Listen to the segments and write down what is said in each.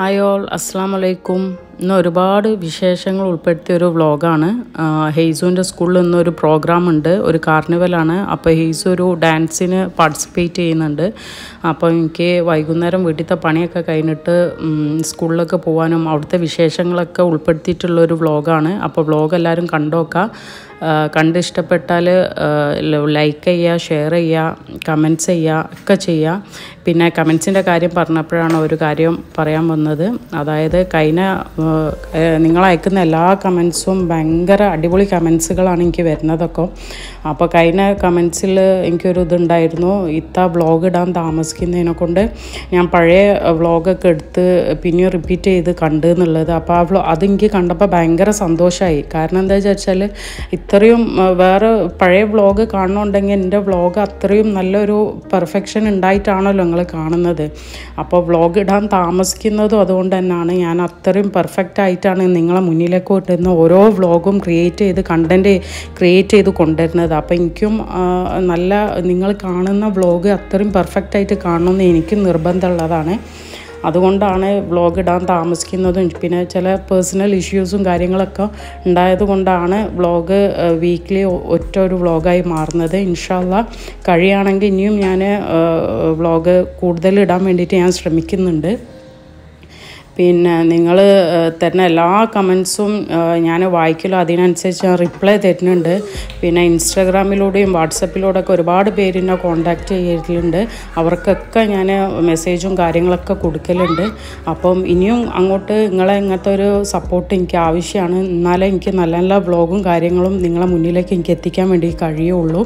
Hi all അസ്സാം വലൈക്കും ഇന്ന് ഒരുപാട് വിശേഷങ്ങൾ ഉൾപ്പെടുത്തിയ ഒരു വ്ളോഗാണ് ഹെയ്സുവിൻ്റെ സ്കൂളിൽ ഇന്നൊരു പ്രോഗ്രാം ഉണ്ട് ഒരു കാർണിവലാണ് അപ്പോൾ ഹെയ്സു ഒരു ഡാൻസിന് പാർട്ടിസിപ്പേറ്റ് ചെയ്യുന്നുണ്ട് അപ്പോൾ എനിക്ക് വൈകുന്നേരം വീട്ടിലത്തെ പണിയൊക്കെ കഴിഞ്ഞിട്ട് ഉം, സ്കൂളിലൊക്കെ പോകാനും അവിടുത്തെ വിശേഷങ്ങളൊക്കെ ഉൾപ്പെടുത്തിയിട്ടുള്ള ഒരു വ്ളോഗാണ് അപ്പോൾ വ്ളോഗ് എല്ലാവരും കണ്ടോക്കാം ആ, കണ്ട് ഇഷ്ടപ്പെട്ടാൽ ലൈക്ക് ചെയ്യുക ഷെയർ ചെയ്യുക കമൻറ്റ്സ് ചെയ്യുക ഒക്കെ ചെയ്യുക പിന്നെ കമൻസിൻ്റെ കാര്യം പറഞ്ഞപ്പോഴാണ് ഒരു കാര്യം പറയാൻ വന്നത് അതായത് കഴിഞ്ഞ നിങ്ങൾ അയക്കുന്ന എല്ലാ കമൻസും ഭയങ്കര അടിപൊളി കമൻസുകളാണ് എനിക്ക് വരുന്നതൊക്കെ അപ്പോൾ കഴിഞ്ഞ കമൻസിൽ എനിക്കൊരു ഇതുണ്ടായിരുന്നു ഇത്ത വ്ളോഗ് ഇടാൻ താമസിക്കുന്നതിനെ കൊണ്ട് ഞാൻ പഴയ വ്ളോഗൊക്കെ എടുത്ത് പിന്നെയും റിപ്പീറ്റ് ചെയ്ത് കണ്ടു എന്നുള്ളത് അപ്പോൾ ആ വ്ളോ അതെനിക്ക് കണ്ടപ്പോൾ ഭയങ്കര സന്തോഷമായി കാരണം എന്താ വെച്ചാൽ ഇത്രയും ആ, വേറെ പഴയ വ്ളോഗ് കാണുന്നുണ്ടെങ്കിൽ എൻ്റെ വ്ളോഗ് അത്രയും നല്ലൊരു പെർഫെക്ഷൻ ഉണ്ടായിട്ടാണല്ലോ നിങ്ങൾ കാണുന്നത് അപ്പോൾ വ്ളോഗ് ഇടാൻ താമസിക്കുന്നതും അതുകൊണ്ട് തന്നെയാണ് ഞാൻ അത്രയും പെർഫെക്റ്റ് ആയിട്ടാണ് നിങ്ങളെ മുന്നിലേക്ക് കൊണ്ടുവരുന്ന ഓരോ വ്ളോഗും ക്രിയേറ്റ് ചെയ്ത് കണ്ടൻറ്റ് ക്രിയേറ്റ് ചെയ്ത് കൊണ്ടുവരുന്നത് അപ്പോൾ എനിക്കും ആ, നല്ല നിങ്ങൾ കാണുന്ന വ്ളോഗ് അത്രയും പെർഫെക്റ്റ് ആയിട്ട് കാണണമെന്ന് എനിക്കും നിർബന്ധമുള്ളതാണ് അതുകൊണ്ടാണ് വ്ളോഗ് ഇടാൻ താമസിക്കുന്നതും പിന്നെ ചില പേഴ്സണൽ ഇഷ്യൂസും കാര്യങ്ങളൊക്കെ ഉണ്ടായത് കൊണ്ടാണ് വ്ളോഗ് വീക്ക്ലി ഒറ്റ ഒരു വ്ളോഗായി മാറുന്നത് ഇൻഷാല്ല കഴിയുകയാണെങ്കിൽ ഇനിയും ഞാൻ വ്ളോഗ് കൂടുതൽ ഇടാൻ വേണ്ടിയിട്ട് ഞാൻ ശ്രമിക്കുന്നുണ്ട് പിന്നെ നിങ്ങൾ തരുന്ന എല്ലാ കമൻസും ഞാൻ വായിക്കലും അതിനനുസരിച്ച് ഞാൻ റിപ്ലൈ തരുന്നുണ്ട് പിന്നെ ഇൻസ്റ്റാഗ്രാമിലൂടെയും വാട്സപ്പിലൂടെയൊക്കെ ഒരുപാട് പേര് എന്നെ കോണ്ടാക്ട് ചെയ്തിട്ടുണ്ട് അവർക്കൊക്കെ ഞാൻ മെസ്സേജും കാര്യങ്ങളൊക്കെ കൊടുക്കലുണ്ട് അപ്പം ഇനിയും അങ്ങോട്ട് നിങ്ങളെ ഇങ്ങനത്തെ ഒരു സപ്പോർട്ട് എനിക്ക് ആവശ്യമാണ് എന്നാലേ എനിക്ക് നല്ല നല്ല വ്ളോഗും കാര്യങ്ങളും നിങ്ങളെ മുന്നിലേക്ക് എനിക്ക് എത്തിക്കാൻ വേണ്ടി കഴിയുള്ളൂ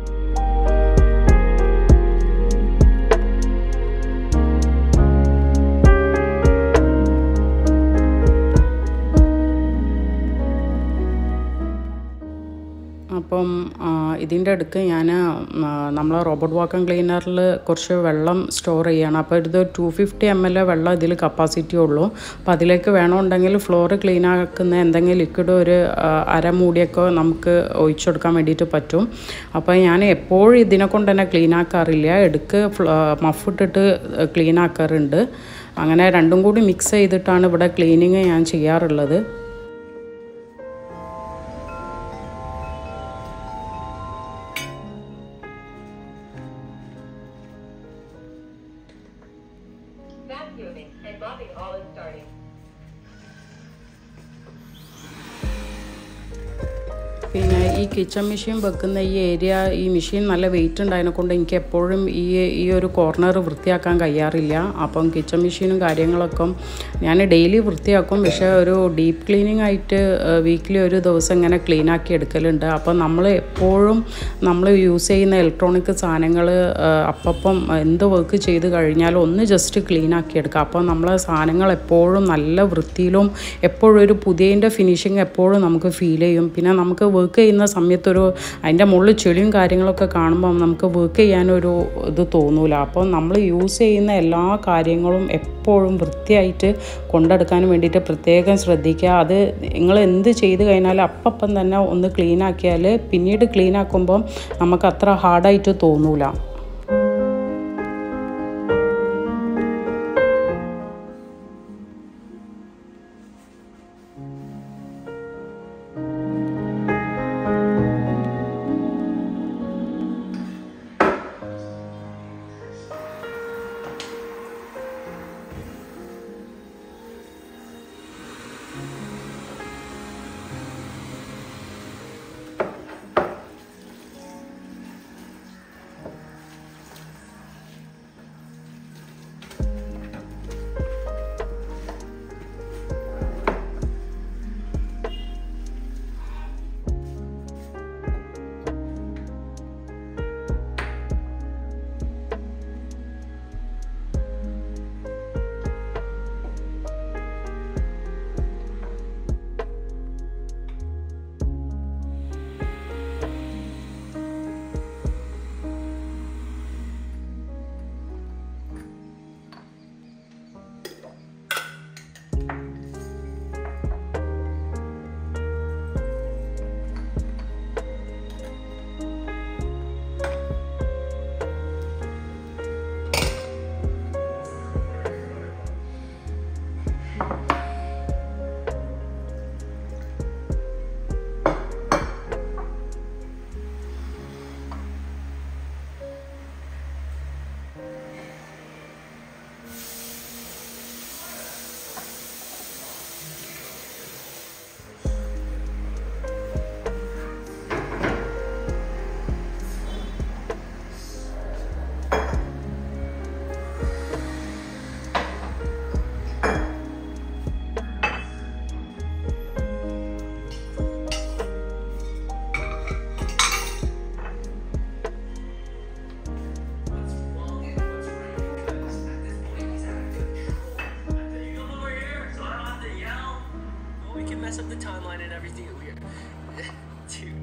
അപ്പം ഇതിൻ്റെ അടുക്ക് ഞാൻ നമ്മളെ റോബോട്ട് വാക്കം ക്ലീനറിൽ കുറച്ച് വെള്ളം സ്റ്റോർ ചെയ്യണം അപ്പോൾ ഇത് ടു ഫിഫ്റ്റി എം എൽ വെള്ളം ഇതിൽ കപ്പാസിറ്റി ഉള്ളൂ അപ്പോൾ അതിലേക്ക് വേണമെന്നുണ്ടെങ്കിൽ ഫ്ലോർ ക്ലീൻ ആക്കുന്ന എന്തെങ്കിലും ലിക്വിഡ് ഒരു ആ, അരമൂടിയൊക്കെ നമുക്ക് ഒഴിച്ചു കൊടുക്കാൻ വേണ്ടിയിട്ട് പറ്റും അപ്പോൾ ഞാൻ എപ്പോഴും ഇതിനെ കൊണ്ട് തന്നെ ക്ലീൻ ആക്കാറില്ല എടുക്ക് മഫ് ഇട്ടിട്ട് ക്ലീൻ ആക്കാറുണ്ട് അങ്ങനെ രണ്ടും കൂടി മിക്സ് ചെയ്തിട്ടാണ് ഇവിടെ ക്ലീനിങ് ഞാൻ ചെയ്യാറുള്ളത് Vacuuming and mopping all is starting. പിന്നെ ഈ കിച്ചൺ മെഷീൻ വെക്കുന്ന ഈ ഏരിയ ഈ മെഷീൻ നല്ല വെയിറ്റ് ഉണ്ടായതിനെ കൊണ്ട് എനിക്ക് എപ്പോഴും ഈ ഈ ഒരു കോർണർ വൃത്തിയാക്കാൻ കഴിയാറില്ല അപ്പം കിച്ചൺ മെഷീനും കാര്യങ്ങളൊക്കെ ഞാൻ ഡെയിലി വൃത്തിയാക്കും പക്ഷേ ഒരു ഡീപ്പ് ക്ലീനിങ് ആയിട്ട് വീക്കിലി ഒരു ദിവസം ഇങ്ങനെ ക്ലീൻ ആക്കി എടുക്കലുണ്ട് അപ്പം നമ്മൾ എപ്പോഴും നമ്മൾ യൂസ് ചെയ്യുന്ന ഇലക്ട്രോണിക് സാധനങ്ങൾ അപ്പം എന്ത് വർക്ക് ചെയ്ത് കഴിഞ്ഞാലും ഒന്ന് ജസ്റ്റ് ക്ലീൻ ആക്കി എടുക്കുക അപ്പോൾ നമ്മളെ സാധനങ്ങൾ എപ്പോഴും നല്ല വൃത്തിയിലും എപ്പോഴും ഒരു പുതിയതിൻ്റെ ഫിനിഷിങ് എപ്പോഴും നമുക്ക് ഫീൽ ചെയ്യും പിന്നെ നമുക്ക് വർക്ക് ചെയ്യുന്ന സമയത്തൊരു അതിൻ്റെ മുകളിൽ ചെളിയും കാര്യങ്ങളൊക്കെ കാണുമ്പോൾ നമുക്ക് വർക്ക് ചെയ്യാനൊരു ഇത് തോന്നൂല അപ്പോൾ നമ്മൾ യൂസ് ചെയ്യുന്ന എല്ലാ കാര്യങ്ങളും എപ്പോഴും വൃത്തിയായിട്ട് കൊണ്ടെടുക്കാൻ വേണ്ടിയിട്ട് പ്രത്യേകം ശ്രദ്ധിക്കുക അത് നിങ്ങൾ എന്ത് ചെയ്ത് കഴിഞ്ഞാലും അപ്പം തന്നെ ഒന്ന് ക്ലീൻ ആക്കിയാൽ പിന്നീട് ക്ലീൻ ആക്കുമ്പം നമുക്ക് അത്ര ഹാർഡായിട്ട് തോന്നൂല up the timeline and everything. We Dude.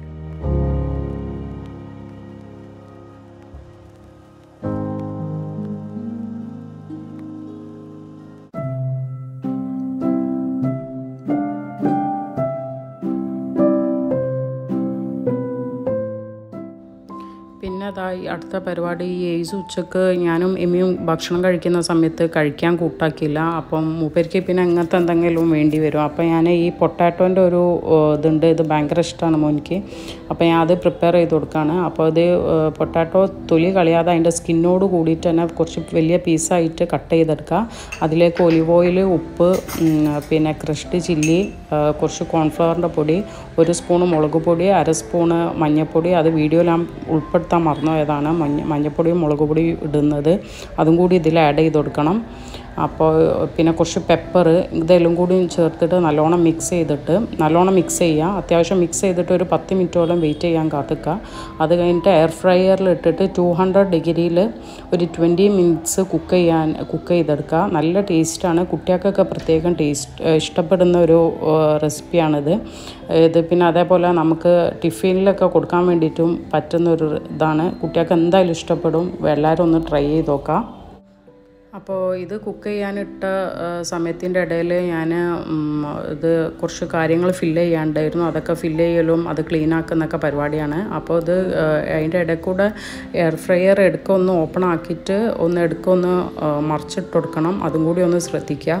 പിന്നെ അതാ ഈ അടുത്ത പരിപാടി ഈ ഏയ്സ് ഉച്ചക്ക് ഞാനും എമ്മിയും ഭക്ഷണം കഴിക്കുന്ന സമയത്ത് കഴിക്കാൻ കൂട്ടാക്കിയില്ല അപ്പം മൂപ്പർക്ക് പിന്നെ അങ്ങനത്തെ എന്തെങ്കിലും വേണ്ടി വരും അപ്പം ഞാൻ ഈ പൊട്ടാറ്റോൻ്റെ ഒരു ഏഹ്, ഇതുണ്ട് ഇത് ഭയങ്കര ഇഷ്ടമാണ് മോനിക്ക് അപ്പോൾ ഞാൻ അത് പ്രിപ്പയർ ചെയ്ത് കൊടുക്കുകയാണ് അപ്പോൾ അത് പൊട്ടാറ്റോ തൊലി കളയാതെ അതിൻ്റെ സ്കിന്നോട് കൂടിയിട്ട് തന്നെ കുറച്ച് വലിയ പീസായിട്ട് കട്ട് ചെയ്തെടുക്കുക അതിലേക്ക് ഒലിവ് ഓയിൽ ഉപ്പ് ഉം, പിന്നെ ക്രഷ്ഡ് ചില്ലി കുറച്ച് കോൺഫ്ലവറിൻ്റെ പൊടി ഒരു സ്പൂണ് മുളക് പൊടി അര സ്പൂണ് മഞ്ഞൾപ്പൊടി അത് വീഡിയോയിൽ ഞാൻ ഉൾപ്പെടുത്താൻ മറന്നുപോയതാണ് മഞ്ഞ മഞ്ഞൾപ്പൊടിയും മുളക് പൊടിയും ഇടുന്നത് അതും കൂടി ഇതിൽ ആഡ് ചെയ്ത് കൊടുക്കണം അപ്പോൾ പിന്നെ കുറച്ച് പെപ്പർ ഇതെല്ലാം കൂടി ചേർത്തിട്ട് നല്ലോണം മിക്സ് ചെയ്തിട്ട് നല്ലോണം മിക്സ് ചെയ്യുക അത്യാവശ്യം മിക്സ് ചെയ്തിട്ട് ഒരു പത്ത് മിനിറ്റോളം വെയിറ്റ് ചെയ്യാൻ കാത്തിക്കുക അത് കഴിഞ്ഞിട്ട് എയർ ഫ്രയറിൽ ഇട്ടിട്ട് ടു ഹൺഡ്രഡ് ഡിഗ്രിയിൽ ഒരു ട്വൻറ്റി മിനിറ്റ്സ് കുക്ക് ചെയ്യാൻ കുക്ക് ചെയ്തെടുക്കുക നല്ല ടേസ്റ്റാണ് കുട്ടികൾക്കൊക്കെ പ്രത്യേകം ടേസ്റ്റ് ഇഷ്ടപ്പെടുന്ന ഒരു റെസിപ്പിയാണിത് ഇത് പിന്നെ അതേപോലെ നമുക്ക് ടിഫിനിലൊക്കെ കൊടുക്കാൻ വേണ്ടിയിട്ടും പറ്റുന്ന ഒരു ഇതാണ് കുട്ടികൾക്ക് എന്തായാലും ഇഷ്ടപ്പെടും എല്ലാവരും ഒന്ന് ട്രൈ ചെയ്ത് നോക്കാം അപ്പോൾ ഇത് കുക്ക് ചെയ്യാനിട്ട സമയത്തിൻ്റെ ഇടയിൽ ഞാൻ ഇത് കുറച്ച് കാര്യങ്ങൾ ഫില്ല് ചെയ്യാണ്ടായിരുന്നു അതൊക്കെ ഫില്ല് ചെയ്യലും അത് ക്ലീൻ ആക്കുന്നൊക്കെ പരിപാടിയാണ് അപ്പോൾ ഇത് ആ, അതിൻ്റെ ഇടയിൽ കൂടെ എയർ ഫ്രയർ എടുക്ക ഒന്ന് ഓപ്പൺ ആക്കിയിട്ട് ഒന്ന് എടുക്ക ഒന്ന് ആ, മറിച്ചിട്ട് കൊടുക്കണം അതും കൂടി ഒന്ന് ശ്രദ്ധിക്കുക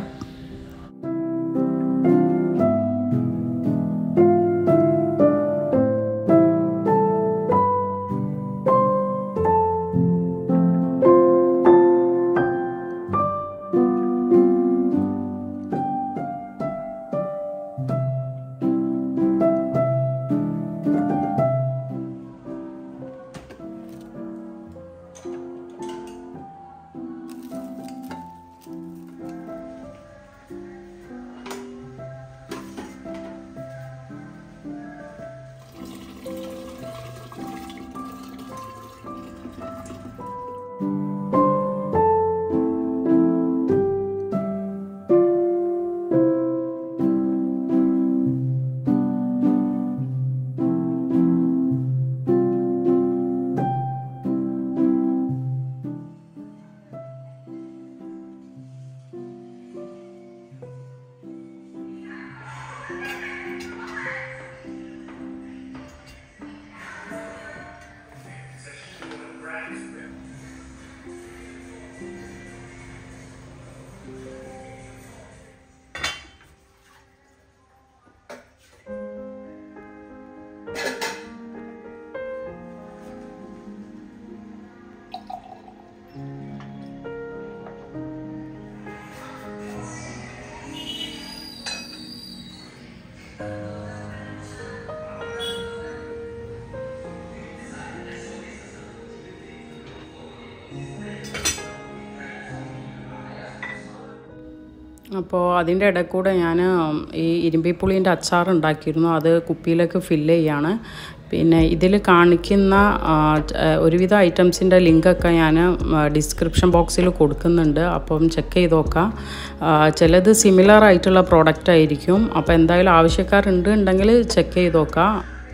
അപ്പോൾ അതിൻ്റെ ഇടയിൽ കൂടെ ഞാൻ ഈ ഇരുമ്പിപ്പുളീൻ്റെ അച്ചാർ ഉണ്ടാക്കിയിരുന്നു അത് കുപ്പിയിലേക്ക് ഫില്ല് ചെയ്യാണ് പിന്നെ ഇതിൽ കാണിക്കുന്ന ആ, ച- ഒരുവിധ ഐറ്റംസിൻ്റെ ലിങ്കൊക്കെ ഞാൻ ഡിസ്ക്രിപ്ഷൻ ബോക്സിൽ കൊടുക്കുന്നുണ്ട് അപ്പം ചെക്ക് ചെയ്ത് നോക്കാം ആ, ചിലത് സിമിലർ ആയിട്ടുള്ള പ്രോഡക്റ്റ് ആയിരിക്കും അപ്പോൾ എന്തായാലും ആവശ്യക്കാരുണ്ട് ഉണ്ടെങ്കിൽ ചെക്ക് ചെയ്ത് നോക്കാം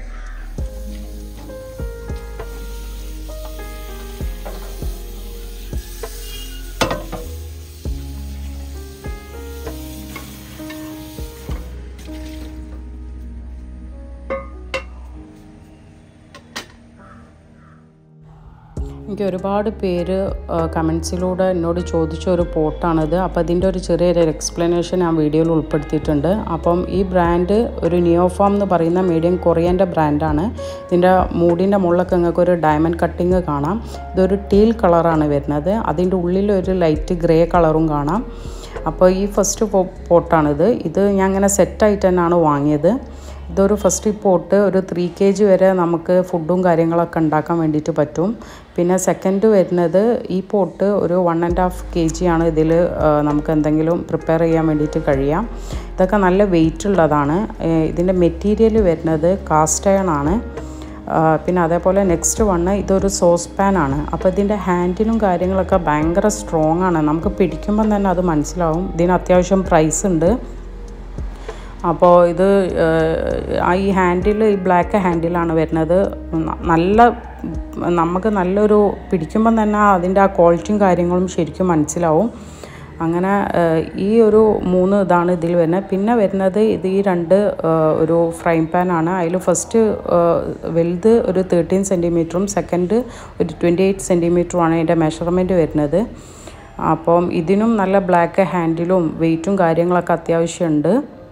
എനിക്ക് ഒരുപാട് പേര് കമൻസിലൂടെ എന്നോട് ചോദിച്ച ഒരു പോട്ടാണിത് അപ്പോൾ അതിൻ്റെ ഒരു ചെറിയൊരു എക്സ്പ്ലനേഷൻ ഞാൻ വീഡിയോയിൽ ഉൾപ്പെടുത്തിയിട്ടുണ്ട് അപ്പം ഈ ബ്രാൻഡ് ഒരു നിയോഫാം എന്ന് പറയുന്ന മീഡിയം കൊറിയൻ്റെ ബ്രാൻഡാണ് ഇതിൻ്റെ മൂടിൻ്റെ മുകളിലൊക്കെ നിങ്ങൾക്ക് ഒരു ഡയമണ്ട് കട്ടിങ് കാണാം ഇതൊരു ടീൽ കളറാണ് വരുന്നത് അതിൻ്റെ ഉള്ളിൽ ഒരു ലൈറ്റ് ഗ്രേ കളറും കാണാം അപ്പോൾ ഈ ഫസ്റ്റ് പോട്ടാണിത് ഇത് ഞാൻ ഇങ്ങനെ സെറ്റായിട്ട് തന്നെയാണ് വാങ്ങിയത് ഇതൊരു ഫസ്റ്റ് പോട്ട് ഒരു ത്രീ കെ ജി വരെ നമുക്ക് ഫുഡും കാര്യങ്ങളൊക്കെ ഉണ്ടാക്കാൻ വേണ്ടിയിട്ട് പറ്റും പിന്നെ സെക്കൻഡ് വരുന്നത് ഈ പോട്ട് ഒരു one and half K G ആണ് ഇതിൽ നമുക്ക് എന്തെങ്കിലും പ്രിപ്പയർ ചെയ്യാൻ വേണ്ടിയിട്ട് കഴിയാം ഇതൊക്കെ നല്ല വെയിറ്റ് ഉള്ളതാണ് ഏഹ് ഇതിൻ്റെ മെറ്റീരിയൽ വരുന്നത് കാസ്റ്റ് അയൺ ആണ് ആ, പിന്നെ അതേപോലെ നെക്സ്റ്റ് വണ്ണ് ഇതൊരു സോസ് പാൻ ആണ് അപ്പോൾ ഇതിൻ്റെ ഹാൻഡിലും കാര്യങ്ങളൊക്കെ ഭയങ്കര സ്ട്രോങ് ആണ് നമുക്ക് പിടിക്കുമ്പം തന്നെ അത് മനസ്സിലാവും ഇതിന് അത്യാവശ്യം പ്രൈസ് ഉണ്ട് അപ്പോൾ ഇത് ഏഹ്, ആ ഈ ഹാൻഡിൽ ഈ ബ്ലാക്ക് ഹാൻഡിലാണ് വരുന്നത് ന- നല്ല നമുക്ക് നല്ലൊരു പിടിക്കുമ്പം തന്നെ അതിൻ്റെ ആ ക്വാളിറ്റിയും കാര്യങ്ങളും ശരിക്കും മനസ്സിലാവും അങ്ങനെ ഏഹ്, ഈ ഒരു മൂന്ന് ഇതാണ് ഇതിൽ വരുന്നത് പിന്നെ വരുന്നത് ഇത് ഈ രണ്ട് ഏഹ്, ഒരു ഫ്രൈ പാനാണ് അതിൽ ഫസ്റ്റ് വലുത് ഒരു തേർട്ടീൻ സെൻറ്റിമീറ്ററും സെക്കൻഡ് ഒരു ട്വൻറ്റി എയ്റ്റ് സെൻറ്റിമീറ്ററുമാണ് അതിൻ്റെ മെഷർമെൻറ്റ് വരുന്നത് അപ്പം ഇതിനും നല്ല ബ്ലാക്ക് ഹാൻഡിലും വെയിറ്റും കാര്യങ്ങളൊക്കെ അത്യാവശ്യമുണ്ട്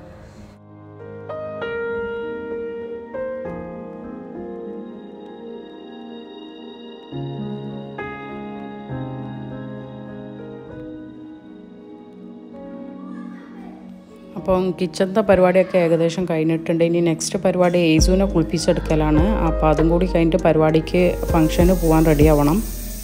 അപ്പം കിച്ചണത്തെ പരിപാടിയൊക്കെ ഏകദേശം കഴിഞ്ഞിട്ടുണ്ട് ഇനി നെക്സ്റ്റ് പരിപാടി ഏസുവിനെ കുളിപ്പിച്ചെടുക്കലാണ് അപ്പോൾ അതും കൂടി കഴിഞ്ഞിട്ട് പരിപാടിക്ക് ഫംഗ്ഷന് പോകാൻ റെഡി ആവണം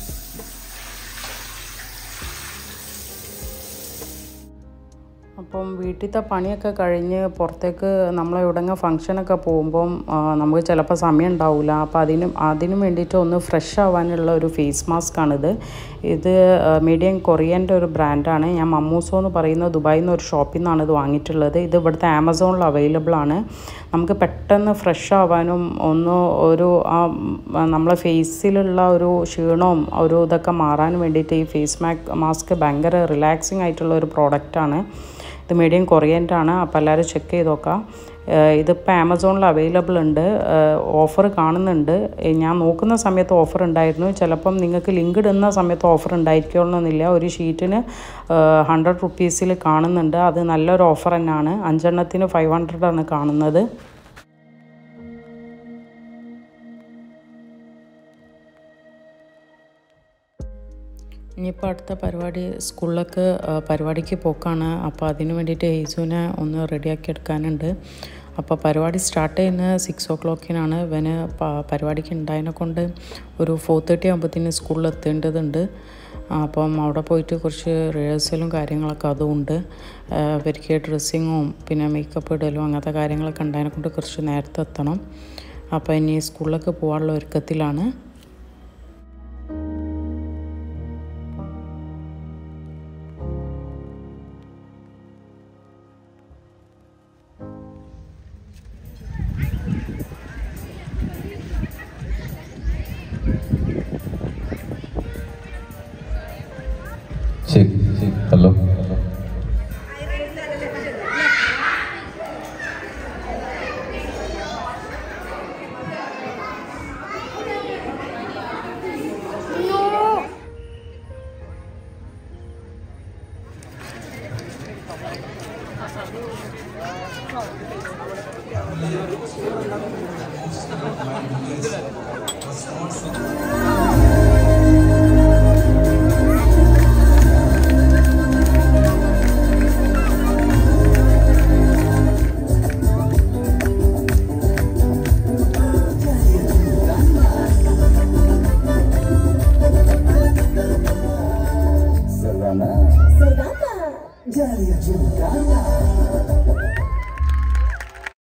അപ്പം വീട്ടിലത്തെ പണിയൊക്കെ കഴിഞ്ഞ് പുറത്തേക്ക് നമ്മൾ എവിടെങ്ങ ഫംഗ്ഷനൊക്കെ പോകുമ്പം ആ, നമുക്ക് ചിലപ്പോൾ സമയം ഉണ്ടാവില്ല അപ്പോൾ അതിനും അതിനും വേണ്ടിയിട്ട് ഒന്ന് ഫ്രഷ് ആവാനുള്ള ഒരു ഫേസ് മാസ്ക് ആണിത് ഇത് മീഡിയം കൊറിയൻ്റെ ഒരു ബ്രാൻഡാണ് ഞാൻ മമ്മൂസോ എന്ന് പറയുന്ന ദുബായിൽ നിന്ന് ഒരു ഷോപ്പിൽ നിന്നാണ് ഇത് വാങ്ങിയിട്ടുള്ളത് ഇത് ഇവിടുത്തെ ആമസോണിൽ അവൈലബിൾ ആണ് നമുക്ക് പെട്ടെന്ന് ഫ്രഷ് ആവാനും ഒന്ന് ഒരു ആ ഉം, നമ്മളെ ഫേസിലുള്ള ഒരു ക്ഷീണവും ഒരു ഇതൊക്കെ മാറാൻ വേണ്ടിയിട്ട് ഈ ഫേസ് മാക് മാസ്ക് ഭയങ്കര റിലാക്സിങ് ആയിട്ടുള്ള ഒരു പ്രോഡക്റ്റാണ് ഇത് മീഡിയം കൊറിയൻ്റ് ആണ് അപ്പോൾ എല്ലാവരും ചെക്ക് ചെയ്ത് നോക്കാം ഏഹ് ഇതിപ്പോൾ ആമസോണിൽ അവൈലബിൾ ഉണ്ട് ഓഫർ കാണുന്നുണ്ട് ഏഹ് ഞാൻ നോക്കുന്ന സമയത്ത് ഓഫർ ഉണ്ടായിരുന്നു ചിലപ്പം നിങ്ങൾക്ക് ലിങ്ക് ഇടുന്ന സമയത്ത് ഓഫർ ഉണ്ടായിരിക്കണമെന്നില്ല ഒരു ഷീറ്റിന് ഹൺഡ്രഡ് റുപ്പീസിൽ കാണുന്നുണ്ട് അത് നല്ലൊരു ഓഫർ തന്നെയാണ് അഞ്ചെണ്ണത്തിന് ഫൈവ് ഹൺഡ്രഡ് ആണ് കാണുന്നത് ഇനിയിപ്പോൾ അടുത്ത പരിപാടി സ്കൂളിലേക്ക് ആ, പരിപാടിക്ക് പോക്കാണ് അപ്പോൾ അതിന് വേണ്ടിയിട്ട് ഹെയ്സുവിനെ ഒന്ന് റെഡിയാക്കി എടുക്കാനുണ്ട് അപ്പോൾ പരിപാടി സ്റ്റാർട്ട് ചെയ്യുന്നത് സിക്സ് ഓ ക്ലോക്കിനാണ് ഇവന് പ- പരിപാടിക്ക് ഉണ്ടായതിനെ കൊണ്ട് ഒരു ഫോർ തേർട്ടി ആകുമ്പോഴത്തേന് സ്കൂളിൽ എത്തേണ്ടതുണ്ട് അപ്പം അവിടെ പോയിട്ട് കുറച്ച് റിഹേഴ്സലും കാര്യങ്ങളൊക്കെ അതുമുണ്ട് ഇവർക്ക് ഡ്രസ്സിങ്ങും പിന്നെ മേക്കപ്പ് ഇടലും അങ്ങനത്തെ കാര്യങ്ങളൊക്കെ ഉണ്ടായതിനെ കൊണ്ട് കുറച്ച് നേരത്തെ എത്തണം അപ്പോൾ ഇനി സ്കൂളിലേക്ക് പോകാനുള്ള ഒരുക്കത്തിലാണ് Sí, sí, hello. Sergana. Sergana. Jari Jengkana.